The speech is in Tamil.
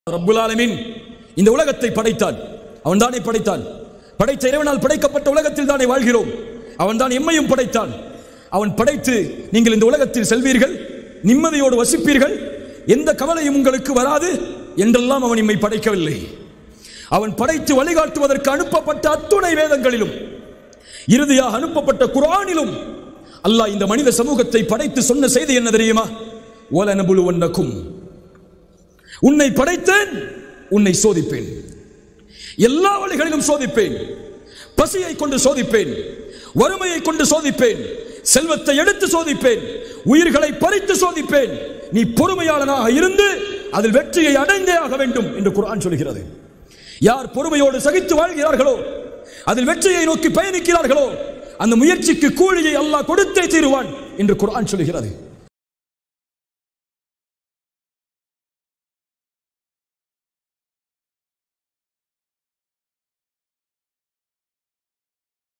ரப்புல் ஆலமீன் இந்த உலகத்தை படைத்தான் அவன் தானே படைத்தான் படைத்த இறைவனால் படைக்கப்பட்ட உலகத்தில் தானே வாழ்கிறோம் அவன் தான் எம்மையும் படைத்தான் அவன் படைத்து நீங்கள் இந்த உலகத்தில் செல்வீர்கள் நிம்மதியோடு வசிப்பீர்கள் எந்த கவலையும் உங்களுக்கு வராது என்றெல்லாம் அவன் இம்மை படைக்கவில்லை அவன் படைத்து வழிகாட்டுவதற்கு அனுப்பப்பட்ட அத்துணை வேதங்களிலும் இறுதியாக அனுப்பப்பட்ட குர்ஆனிலும் அல்லாஹ் இந்த மனித சமூகத்தை படைத்து சொன்ன செய்தி என்ன தெரியுமா ஓலனபுலுவன்னக்கும் உன்னை படைத்தேன் உன்னை சோதிப்பேன் எல்லா வழிகளிலும் சோதிப்பேன் பசியை கொண்டு சோதிப்பேன் வறுமையை கொண்டு சோதிப்பேன் செல்வத்தை எடுத்து சோதிப்பேன் உயிர்களை பறித்து சோதிப்பேன் நீ பொறுமையாளனாக இருந்து அதில் வெற்றியை அடைந்தே ஆக வேண்டும் என்று குர்ஆன் சொல்கிறது யார் பொறுமையோடு சகித்து வாழ்கிறார்களோ அதில் வெற்றியை நோக்கி பயணிக்கிறார்களோ அந்த முயற்சிக்கு கூலியை அல்லாஹ் கொடுத்தே தீருவான் என்று குர்ஆன் சொல்கிறது